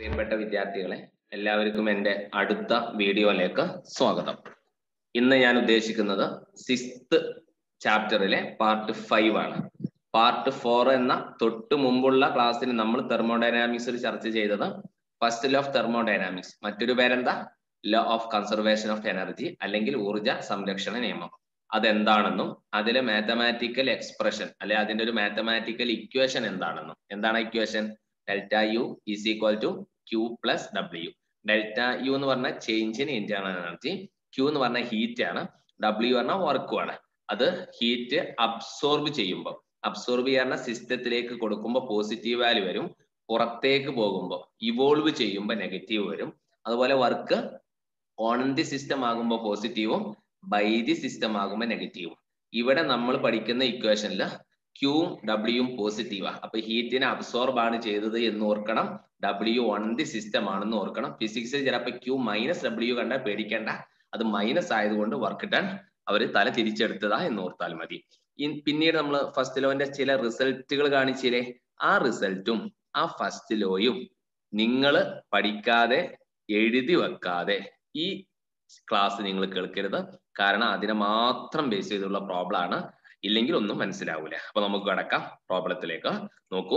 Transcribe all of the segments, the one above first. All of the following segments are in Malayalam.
പ്രിയപ്പെട്ട വിദ്യാർത്ഥികളെ എല്ലാവർക്കും എൻ്റെ അടുത്ത വീഡിയോയിലേക്ക് സ്വാഗതം ഇന്ന് ഞാൻ ഉദ്ദേശിക്കുന്നത് സിക്സ്ത് ചാപ്റ്ററിലെ പാർട്ട് ഫൈവ് ആണ് പാർട്ട് ഫോർ എന്ന തൊട്ട് മുമ്പുള്ള ക്ലാസ്സിൽ നമ്മൾ തെർമോഡൈനാമിക്സിൽ ചർച്ച ചെയ്തത് ഫസ്റ്റ് ലോ ഓഫ് തെർമോഡൈനാമിക്സ് മറ്റൊരു പേരെന്താ law of conservation of energy അല്ലെങ്കിൽ ഊർജ സംരക്ഷണ നിയമം അതെന്താണെന്നും അതിലെ മാത്തമാറ്റിക്കൽ എക്സ്പ്രഷൻ അല്ലെ അതിന്റെ ഒരു മാത്തമാറ്റിക്കൽ ഇക്വേഷൻ എന്താണെന്നും എന്താണ് equation delta U is equal to Q plus W delta U എന്ന് പറഞ്ഞാൽ change in internal energy Q എന്ന് പറഞ്ഞാൽ ഹീറ്റ് ആണ് ഡബ്ല്യു പറഞ്ഞാൽ വർക്കും ആണ് അത് ഹീറ്റ് അബ്സോർബ് ചെയ്യുമ്പോൾ അബ്സോർബ് ചെയ്യുന്ന സിസ്റ്റത്തിലേക്ക് കൊടുക്കുമ്പോൾ പോസിറ്റീവ് വാല്യൂ വരും പുറത്തേക്ക് പോകുമ്പോൾ ഇവോൾവ് ചെയ്യുമ്പോൾ നെഗറ്റീവ് വരും അതുപോലെ വർക്ക് ഓൺ ദി സിസ്റ്റം ആകുമ്പോൾ പോസിറ്റീവും ബൈ ദി സിസ്റ്റം ആകുമ്പോൾ നെഗറ്റീവും ഇവിടെ നമ്മൾ പഠിക്കുന്ന ഇക്വേഷനിൽ ക്യൂവും ഡബ്ല്യൂയും പോസിറ്റീവാ അപ്പൊ ഹീറ്റിനെ അബ്സോർബ് ആണ് ചെയ്തത് എന്ന് ഓർക്കണം ഡബ്ല്യു ഓൺ ദി സിസ്റ്റം ആണെന്ന് ഓർക്കണം ഫിസിക്സിൽ ചിലപ്പോൾ ക്യൂ മൈനസ് ഡബ്ല്യു കണ്ടാൽ പേടിക്കേണ്ട അത് മൈനസ് ആയതുകൊണ്ട് വർക്ക് ഡൺ അവർ തല തിരിച്ചെടുത്തതാ എന്ന് ഓർത്താൽ മതി പിന്നീട് നമ്മൾ ഫസ്റ്റ് ലോന്റെ ചില റിസൾട്ടുകൾ കാണിച്ചില്ലേ ആ റിസൾട്ടും ആ ഫസ്റ്റ് ലോയും നിങ്ങൾ പഠിക്കാതെ എഴുതി വെക്കാതെ ഈ ക്ലാസ് നിങ്ങൾ കേൾക്കരുത് കാരണം അതിനെ മാത്രം ബേസ് ചെയ്തുള്ള പ്രോബ്ലം ആണ് ഇല്ലെങ്കിൽ ഒന്നും മനസ്സിലാവൂല അപ്പൊ നമുക്ക് കടക്കാം പ്രോബ്ലത്തിലേക്ക് നോക്കൂ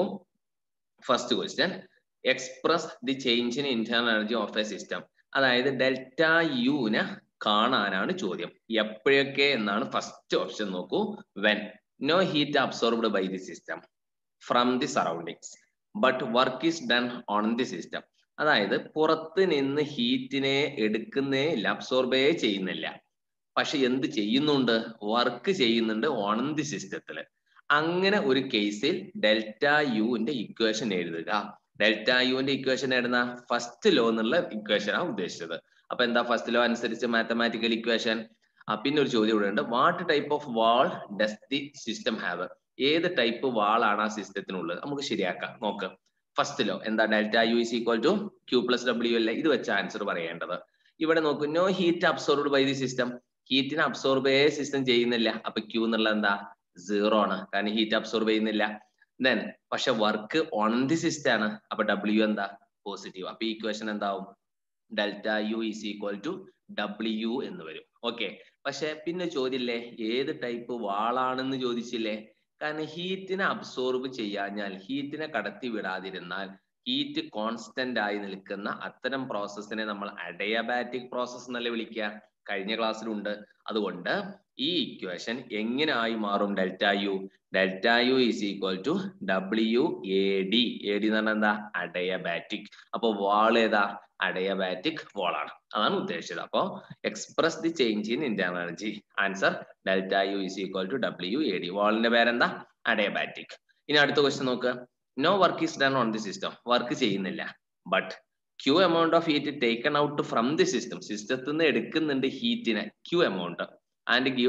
first question express the change in internal energy of a system അതായത് ഡെൽറ്റ യുവിനെ കാണാനാണ് ചോദ്യം എപ്പോഴൊക്കെ എന്നാണ് ഫസ്റ്റ് ഓപ്ഷൻ നോക്കൂ when no heat absorbed by the system from the surroundings but work is done on the system അതായത് പുറത്ത് നിന്ന് ഹീറ്റിനെ എടുക്കുന്നേ ഇല്ല അബ്സോർബേ ചെയ്യുന്നില്ല പക്ഷെ എന്ത് ചെയ്യുന്നുണ്ട് വർക്ക് ചെയ്യുന്നുണ്ട് ഓൺ ദി സിസ്റ്റത്തില് അങ്ങനെ ഒരു കേസിൽ ഡെൽറ്റ യുവിന്റെ ഇക്വേഷൻ എഴുതുക ഡെൽറ്റ യുവിന്റെ ഇക്വേഷൻ എഴുതുന്ന ഫസ്റ്റ് ലോ എന്നുള്ള ഇക്വേഷനാണ് ഉദ്ദേശിച്ചത് അപ്പൊ എന്താ ഫസ്റ്റ് ലോ അനുസരിച്ച് മാത്തമാറ്റിക്കൽ ഇക്വേഷൻ പിന്നെ ഒരു ചോദ്യം ഇവിടെ ഉണ്ട് what type of wall does the system have ഏത് ടൈപ്പ് വാൾ ആണ് ആ സിസ്റ്റത്തിനുള്ളത് നമുക്ക് ശരിയാക്കാം നോക്ക് ഫസ്റ്റ് ലോ എന്താ delta U is equal to Q plus W അല്ലേ ഇത് വെച്ച ആൻസർ പറയേണ്ടത് ഇവിടെ നോക്കൂ no heat absorbed by the system ഹീറ്റിനെ absorb ചെയ്യേ സിസ്റ്റം ചെയ്യുന്നില്ല അപ്പൊ ക്യൂ എന്നുള്ളത് എന്താ സീറോ ആണ് കാരണം ഹീറ്റ് അബ്സോർബ് ചെയ്യുന്നില്ല ദെൻ പക്ഷെ വർക്ക് ഓൺ ദി സിസ്റ്റം ആണ് അപ്പൊ ഡബ്ല്യു എന്താ പോസിറ്റീവ് അപ്പൊ ഈക്വേഷൻ എന്താവും delta U is equal to W എന്ന് വരും ഓക്കെ പക്ഷെ പിന്നെ ചോദ്യമില്ലേ ഏത് ടൈപ്പ് വാളാണെന്ന് ചോദിച്ചില്ലേ കാരണം ഹീറ്റിനെ അബ്സോർബ് ചെയ്യാഞ്ഞാൽ ഹീറ്റിനെ കടത്തി വിടാതിരുന്നാൽ ഹീറ്റ് കോൺസ്റ്റന്റ് ആയി നിൽക്കുന്ന അത്തരം പ്രോസസ്സിനെ നമ്മൾ അഡയാബാറ്റിക് പ്രോസസ് എന്നല്ലേ വിളിക്കുക കഴിഞ്ഞ ക്ലാസ്സിലുണ്ട് അതുകൊണ്ട് ഈ ഇക്വേഷൻ എങ്ങനെ ആയി മാറും delta U delta U is equal to W A D A D എന്ന് പറഞ്ഞാൽ എന്താ അഡയബാറ്റിക് അപ്പൊ വാൾ ഏതാ അഡയബാറ്റിക് വാൾ ആണ് അതാണ് ഉദ്ദേശിച്ചത് അപ്പോ express the change in internal energy answer delta U is equal to W A D വാളിന്റെ പേരെന്താ അഡയബാറ്റിക് ഇനി അടുത്ത ക്വസ്റ്റ്യൻ നോക്ക് no work is done on the system work ചെയ്യുന്നില്ല but Q amount of heat taken out from the system സിസ്റ്റത്തിൽ നിന്ന് എടുക്കുന്നുണ്ട് ഹീറ്റിനെ Q amount and give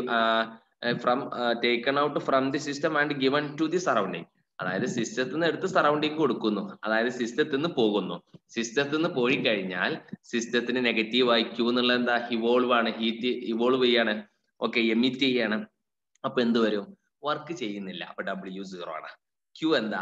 from taken out from the system and given to the surrounding അതായത് സിസ്റ്റത്തിൽ നിന്ന് എടുത്ത് സറൗണ്ടിങ് കൊടുക്കുന്നു അതായത് സിസ്റ്റത്തിൽ നിന്ന് പോകുന്നു സിസ്റ്റത്തിൽ നിന്ന് പോയി കഴിഞ്ഞാൽ സിസ്റ്റത്തിന് നെഗറ്റീവ് ആയി ക്യൂ എന്നുള്ള എന്താ ഇവോൾവ് ആണ് ഹീറ്റ് ഇവോൾവ് ചെയ്യാണ് ഓക്കെ എമിറ്റ് ചെയ്യാണ് അപ്പൊ എന്ത് വരും വർക്ക് ചെയ്യുന്നില്ല അപ്പൊ ഡബ്ല്യു സീറോ ആണ് ക്യൂ എന്താ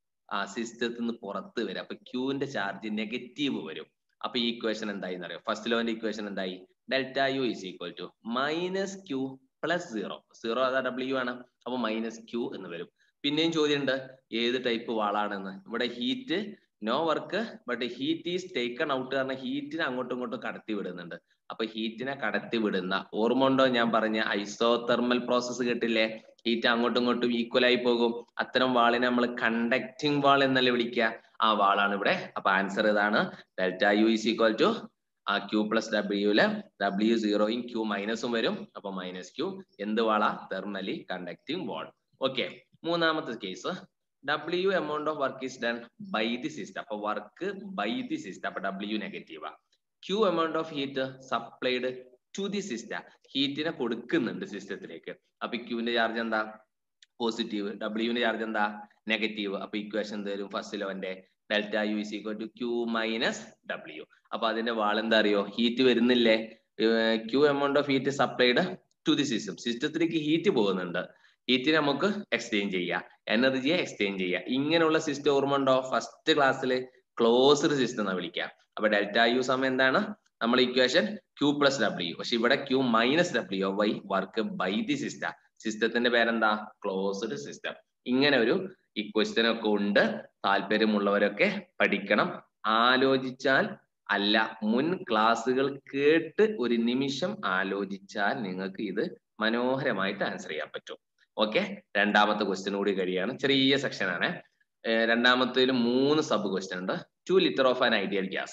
ആ സിസ്റ്റത്തിൽ നിന്ന് പുറത്ത് വരും അപ്പൊ ക്യൂവിന്റെ ചാർജ് നെഗറ്റീവ് വരും അപ്പൊ ഈ ഇക്വേഷൻ എന്തായി എന്നറിയോ ഫസ്റ്റ് ലോന്റെ ഇക്വേഷൻ എന്തായി delta U is equal to minus Q plus zero zero അതാ ഡബ്ല്യു ആണ് അപ്പൊ മൈനസ് ക്യൂ എന്ന് വരും പിന്നെയും ചോദ്യമുണ്ട് ഏത് ടൈപ്പ് വാളാണെന്ന് ഇവിടെ heat no work but heat is taken out കാരണം ഹീറ്റിനെ അങ്ങോട്ടും ഇങ്ങോട്ടും കടത്തി വിടുന്നുണ്ട് അപ്പൊ ഹീറ്റിനെ കടത്തി വിടുന്ന ഓർമ്മ ഉണ്ടോ ഞാൻ പറഞ്ഞ ഐസോതെർമൽ പ്രോസസ്സ് കേട്ടില്ലേ ഹീറ്റ് അങ്ങോട്ടും ഇങ്ങോട്ടും ഈക്വൽ ആയി പോകും അത്തരം വാളിനെ നമ്മൾ കണ്ടക്ടിങ് വാൾ എന്നല്ലേ വിളിക്കുക ആ വാളാണ് ഇവിടെ അപ്പൊ ആൻസർ ഇതാണ് delta U is equal to ആ ക്യൂ പ്ലസ് ഡബ്ല്യൂല് ഡബ്ല്യു സീറോയും ക്യൂ മൈനസും വരും അപ്പൊ മൈനസ് ക്യൂ എന്ത് വാളാ തെർമലി കണ്ടക്ടിങ് വാൾ ഓക്കെ മൂന്നാമത്തെ case W amount of work is done by the system അപ്പൊ വർക്ക് ബൈ ദി സിസ്റ്റം അപ്പൊ ഡബ്ല്യു നെഗറ്റീവാ Q amount of heat supplied to the system ഹീറ്റിനെ കൊടുക്കുന്നുണ്ട് സിസ്റ്റത്തിലേക്ക് അപ്പൊ ക്യൂവിന്റെ ചാർജ് എന്താ പോസിറ്റീവ് ഡബ്ല്യുവിന്റെ ചാർജ് എന്താ നെഗറ്റീവ് അപ്പൊ ഇക്വേഷൻ എന്ത് വരും ഫസ്റ്റ് ലെവന്റെ delta U is equal to Q minus W അപ്പൊ അതിന്റെ വാൾ എന്താ അറിയോ ഹീറ്റ് വരുന്നില്ലേ Q amount of heat supplied to the system സിസ്റ്റത്തിലേക്ക് ഹീറ്റ് പോകുന്നുണ്ട് ഹീറ്റിനെ നമുക്ക് എക്സ്ചേഞ്ച് ചെയ്യാം എനർജിയെ എക്സ്ചേഞ്ച് ചെയ്യാം ഇങ്ങനെയുള്ള സിസ്റ്റം ഓർമ്മ ഉണ്ടോ ഫസ്റ്റ് ക്ലാസ്സിൽ ക്ലോസ്ഡ് സിസ്റ്റം എന്ന് വിളിക്കുക അപ്പൊ ഡെൽറ്റ യു സമയം എന്താണ് നമ്മൾ ഇക്വേഷൻ ക്യൂ പ്ലസ് ഡബ്ല്യു പക്ഷെ ഇവിടെ Q minus W why work by the system സിസ്റ്റത്തിന്റെ പേരെന്താ ക്ലോസ്ഡ് സിസ്റ്റം ഇങ്ങനെ ഒരു ഇക്വസ്റ്റൻ ഒക്കെ ഉണ്ട് താല്പര്യമുള്ളവരൊക്കെ പഠിക്കണം ആലോചിച്ചാൽ അല്ല മുൻ ക്ലാസ്സുകൾ കേട്ട് ഒരു നിമിഷം ആലോചിച്ചാൽ നിങ്ങൾക്ക് ഇത് മനോഹരമായിട്ട് ആൻസർ ചെയ്യാൻ പറ്റും ഓക്കെ രണ്ടാമത്തെ ക്വസ്റ്റ്യൻ കൂടി കഴിയാണ് ചെറിയ സെക്ഷൻ ആണ് രണ്ടാമത്തേൽ മൂന്ന് സബ് ക്വസ്റ്റ്യൻ ഉണ്ട് two litre of an ideal gas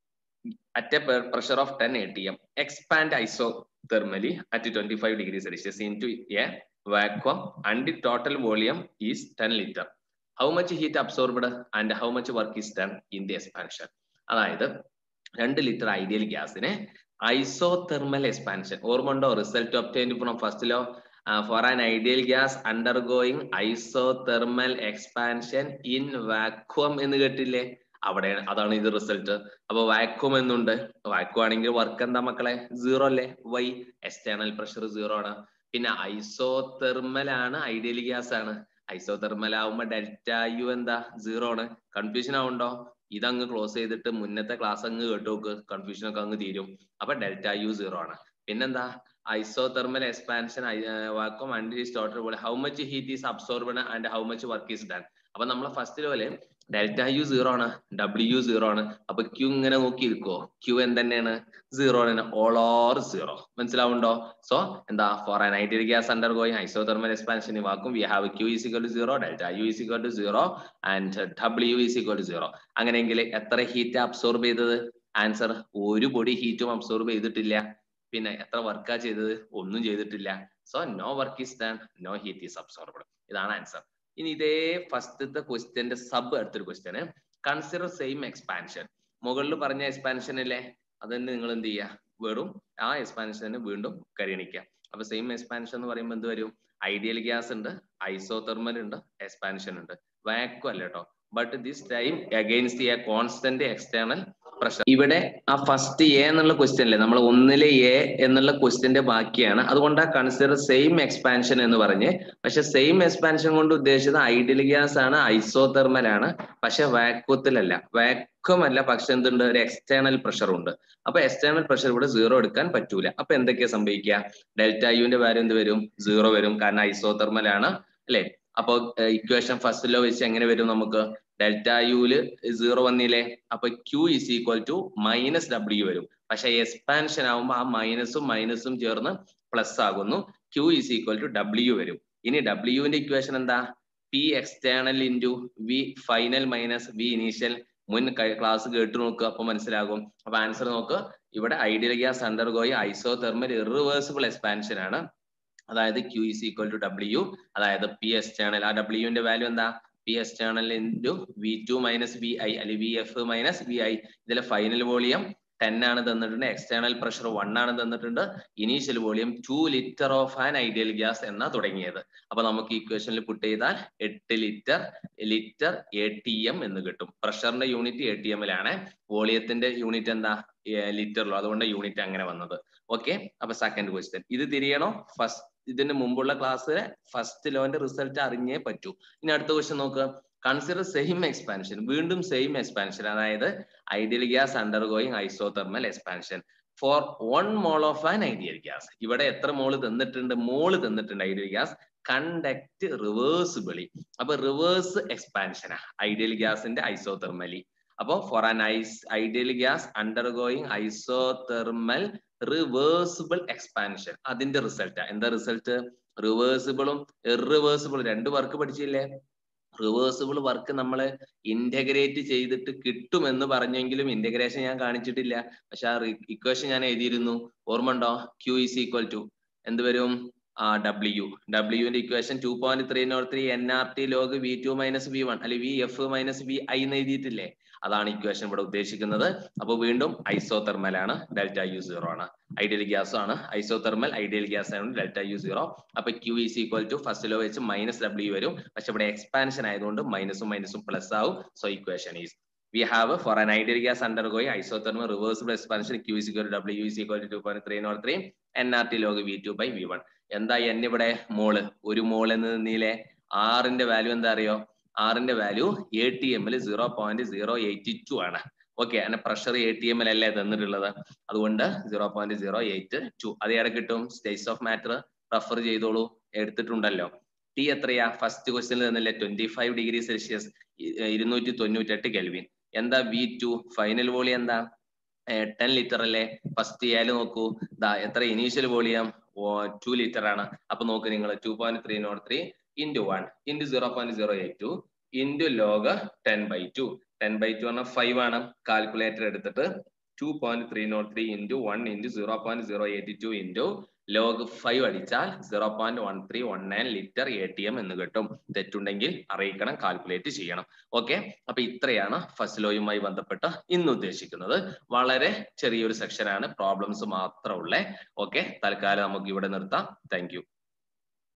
at a pressure of ten A T M expand isothermally at twenty five degree Celsius into a vacuum and the total volume is ten litre how much heat absorbed and how much work is done in the expansion അതായത് രണ്ട് ലിറ്റർ ഐഡിയൽ ഗ്യാസിനെ ഐസോ തെർമൽ എക്സ്പാൻഷൻ ഓർമ്മ ഉണ്ടോ result obtained from first law for an ideal gas undergoing isothermal expansion in vacuum എന്ന് കേട്ടില്ലേ അവിടെ അതാണ് ഇത് റിസൾട്ട് അപ്പൊ വാക്വം എന്നുണ്ട് വാക്വം ആണെങ്കിൽ വർക്ക് എന്താ മക്കളെ സീറോ അല്ലേ വൈ എക്സ്റ്റേണൽ പ്രഷർ സീറോ ആണ് പിന്നെ ഐസോ തെർമൽ ആണ് ഐഡിയൽ ഗ്യാസ് ആണ് ഐസോ തെർമൽ ആവുമ്പോ ഡെൽറ്റ യു എന്താ സീറോ ആണ് കൺഫ്യൂഷൻ ആവുണ്ടോ ഇതങ്ങ് ക്ലോസ് ചെയ്തിട്ട് മുന്നത്തെ ക്ലാസ് അങ്ങ് കേട്ടു നോക്ക് കൺഫ്യൂഷൻ ഒക്കെ അങ്ങ് തീരും അപ്പൊ ഡെൽറ്റ യു സീറോ ആണ് പിന്നെന്താ isothermal expansion vacuum and total പോലെ how much heat is absorbed and how much work is done അപ്പൊ നമ്മളെ ഫസ്റ്റ് പോലെ ഡെൽറ്റ യു സീറോ ആണ് ഡബ്ല്യു സീറോ ആണ് അപ്പൊ ക്യൂ ഇങ്ങനെ നോക്കി ഇരിക്കോ ക്യൂ എന്തെന്നെയാണ് സീറോ ആണ് ഓൾ ഓർ സീറോ മനസ്സിലാവുണ്ടോ സോ എന്താ for an ideal gas undergoing isothermal expansion vacuum we have Q is equal to zero delta U is equal to zero and W is equal to zero അങ്ങനെയെങ്കിൽ എത്ര ഹീറ്റ് അബ്സോർബ് ചെയ്തത് ആൻസർ ഒരു പൊടി ഹീറ്റും അബ്സോർബ് ചെയ്തിട്ടില്ല പിന്നെ എത്ര വർക്കാ ചെയ്തത് ഒന്നും ചെയ്തിട്ടില്ല so no work is done no heat is absorbed ഇതാണ് ആൻസർ ഇനി ഇതേ ഫസ്റ്റത്തെ ക്വസ്റ്റ്യന്റെ സബ് അടുത്തൊരു ക്വസ്റ്റ്യന് കൺസിഡർ സെയിം എക്സ്പാൻഷൻ മുകളിൽ പറഞ്ഞ എക്സ്പാൻഷൻ അല്ലേ അതന്നെ നിങ്ങൾ എന്ത് ചെയ്യുക വെറും ആ എക്സ്പാൻഷനെ വീണ്ടും പരിഗണിക്കുക അപ്പൊ സെയിം എക്സ്പാൻഷൻ എന്ന് പറയുമ്പോൾ എന്ത് വരും ഐഡിയൽ ഗ്യാസ് ഉണ്ട് ഐസോതെർമൽ ഉണ്ട് എക്സ്പാൻഷൻ ഉണ്ട് വാക്വം അല്ല കേട്ടോ but this time against a constant external pressure ഇവിടെ ആ ഫസ്റ്റ് എ എന്നുള്ള ക്വസ്റ്റ്യൻ അല്ലേ നമ്മൾ ഒന്നിലെ എ എന്നുള്ള ക്വസ്റ്റ്യന്റെ ബാക്കിയാണ് അതുകൊണ്ട് ആ കൺസിഡർ സെയിം എക്സ്പാൻഷൻ എന്ന് പറഞ്ഞ് പക്ഷെ സെയിം എക്സ്പാൻഷൻ കൊണ്ട് ഉദ്ദേശിച്ചത് ഐഡിയൽ ഗ്യാസ് ആണ് ഐസോതെർമൽ ആണ് പക്ഷെ വാക്വത്തിലല്ല വാക്വം അല്ല പക്ഷെ എന്തുണ്ട് ഒരു എക്സ്റ്റേണൽ പ്രഷർ ഉണ്ട് അപ്പൊ എക്സ്റ്റേണൽ പ്രഷർ ഇവിടെ സീറോ എടുക്കാൻ പറ്റൂല അപ്പൊ എന്തൊക്കെയാ സംഭവിക്കുക ഡെൽറ്റ യുവിന്റെ വാല്യൂ എന്ത് വരും സീറോ വരും കാരണം ഐസോതെർമൽ ആണ് അല്ലെ അപ്പൊ ഇക്വേഷൻ ഫസ്റ്റിലോ വെച്ച് എങ്ങനെ വരും നമുക്ക് ഡെൽറ്റ യുല് സീറോ വന്നില്ലേ അപ്പൊ Q is equal to minus W വരും പക്ഷെ എക്സ്പാൻഷൻ ആവുമ്പോൾ ആ മൈനസും മൈനസും ചേർന്ന് പ്ലസ് ആകുന്നു Q is equal to W വരും ഇനി ഡബ്ല്യുവിന്റെ ഇക്വേഷൻ എന്താ P external into V final minus V initial മുൻ ക്ലാസ് കേട്ട് നോക്കുക അപ്പൊ മനസ്സിലാകും അപ്പൊ ആൻസർ നോക്ക് ഇവിടെ ideal gas undergoing isothermal irreversible expansion ആണ് അതായത് Q is equal to W അതായത് പി എക്സ്റ്റേണൽ ആ ഡബ്ല്യുവിന്റെ വാല്യൂ എന്താ P external into V two minus V I അല്ലെങ്കിൽ V F minus V I ഇതിലെ ഫൈനൽ വോളിയം ടെൻ ആണ് തന്നിട്ടുണ്ട് എക്സ്റ്റേണൽ പ്രഷർ വൺ ആണ് തന്നിട്ടുണ്ട് initial volume two litre of an ideal gas എന്നാ തുടങ്ങിയത് അപ്പൊ നമുക്ക് ഇക്വേഷനിൽ പുട്ട് ചെയ്താൽ എട്ട് litre litre A T M എന്ന് കിട്ടും പ്രഷറിന്റെ യൂണിറ്റ് എ ടി എമ്മിലാണ് വോളിയത്തിന്റെ യൂണിറ്റ് എന്താ ലിറ്ററിലോ അതുകൊണ്ട് യൂണിറ്റ് അങ്ങനെ വന്നത് ഓക്കെ അപ്പൊ സെക്കൻഡ് ക്വസ്റ്റ്യൻ ഇത് തിരിയണോ ഫസ്റ്റ് ഇതിന് മുമ്പുള്ള ക്ലാസ്സിലെ ഫസ്റ്റ് ലോന്റെ റിസൾട്ട് അറിഞ്ഞേ പറ്റൂ ഇനി അടുത്ത ക്വസ്റ്റ്യൻ നോക്കുക കൺസിഡർ സെയിം എക്സ്പാൻഷൻ വീണ്ടും സെയിം എക്സ്പാൻഷൻ അതായത് ideal gas undergoing isothermal expansion for one mole of an ideal gas ഇവിടെ എത്ര മോള് തന്നിട്ടുണ്ട് മോള് തന്നിട്ടുണ്ട് ഐഡിയൽ ഗ്യാസ് കണ്ടക്ട് റിവേഴ്സിബിളി അപ്പൊ റിവേഴ്സ് എക്സ്പാൻഷനാ ഐഡിയൽ ഗ്യാസിന്റെ ഐസോതെർമലി അപ്പോ ഫോർ ആൻ ഐസ് ideal gas undergoing isothermal reversible expansion അതിന്റെ റിസൾട്ട് എന്താ റിസൾട്ട് റിവേഴ്സിബിളും ഇറിവേഴ്സിബിളും രണ്ട് വർക്ക് പഠിച്ചില്ലേ റിവേഴ്സിബിൾ വർക്ക് നമ്മൾ ഇന്റഗ്രേറ്റ് ചെയ്തിട്ട് കിട്ടുമെന്ന് പറഞ്ഞെങ്കിലും ഇന്റഗ്രേഷൻ ഞാൻ കാണിച്ചിട്ടില്ല പക്ഷെ ആ ഇക്വേഷൻ ഞാൻ എഴുതിയിരുന്നു ഓർമ്മ ഉണ്ടോ ക്യൂ ഇസ് ഈക്വൽ ടു എന്ത് വരും ആ ഡബ്ല്യു ഡബ്ല്യുവിന്റെ equation two point three nought three N R T log V two minus V one അല്ലെങ്കിൽ V F minus V I എന്ന് എഴുതിയിട്ടില്ലേ അതാണ് ഇക്വേഷൻ ഇവിടെ ഉദ്ദേശിക്കുന്നത് അപ്പൊ വീണ്ടും ഐസോതെർമൽ ആണ് ഡെൽറ്റ യു സീറോ ആണ് ഐഡിയൽ ഗ്യാസ് ആണ് ഐസോതെർമൽ ഐഡിയൽ ഗ്യാസ് ആണ് ഡെൽറ്റ യു സീറോ അപ്പൊ Q is equal to first law വെച്ച് മൈനസ് ഡബ്ല്യു വരും പക്ഷെ ഇവിടെ എക്സ്പാൻഷൻ ആയതുകൊണ്ട് മൈനസും മൈനസും പ്ലസ് ആവും so equation is we have for an ideal gas undergoing isothermal reversible expansion q is equal to w is equal to 2.303 nRT log v2 by v1 എന്താ n ഇവിടെ മോള് ഒരു മോൾ എന്ന് നിന്നിലെ ആറിന്റെ വാല്യൂ എന്താ അറിയോ ആറിന്റെ വാല്യൂ എ ടി എമ്മിൽ zero point zero eighty two ആണ് ഓക്കെ അങ്ങനെ പ്രഷർ എ ടി എമ്മിൽ അല്ലേ തന്നിട്ടുള്ളത് അതുകൊണ്ട് zero point zero eight two അത് ഏറെ കിട്ടും സ്റ്റേറ്റ്സ് ഓഫ് മാറ്റർ റെഫർ ചെയ്തോളൂ എടുത്തിട്ടുണ്ടല്ലോ ടി എത്രയാ ഫസ്റ്റ് ക്വസ്റ്റ്യനിൽ തന്നില്ലേ ട്വന്റി ഫൈവ് ഡിഗ്രി സെൽഷ്യസ് ഇരുന്നൂറ്റി തൊണ്ണൂറ്റെട്ട് കെൽവിൻ എന്താ വി ടു ഫൈനൽ വോളിയം എന്താ ടെൻ ലിറ്റർ അല്ലേ ഫസ്റ്റ് ഏല് നോക്കൂ ദാ എത്ര ഇനീഷ്യൽ വോളിയം ടു ലിറ്റർ ആണ് അപ്പൊ നോക്ക് നിങ്ങൾ two point three nought three into one into zero point zero eight two into log ten by two ten by two പറഞ്ഞാൽ ഫൈവ് ആണ് കാൽക്കുലേറ്റർ എടുത്തിട്ട് two point three nought three into one into zero point zero eighty two into log five അടിച്ചാൽ zero point one three one nine litre A T M എന്ന് കിട്ടും തെറ്റുണ്ടെങ്കിൽ അറിയിക്കണം കാൽക്കുലേറ്റ് ചെയ്യണം ഓക്കെ അപ്പൊ ഇത്രയാണ് ഫസ്റ്റ് ലോയുമായി ബന്ധപ്പെട്ട് ഇന്ന് ഉദ്ദേശിക്കുന്നത് വളരെ ചെറിയൊരു സെക്ഷനാണ് പ്രോബ്ലംസ് മാത്രമുള്ളേ ഓക്കെ തൽക്കാലം നമുക്ക് ഇവിടെ നിർത്താം താങ്ക്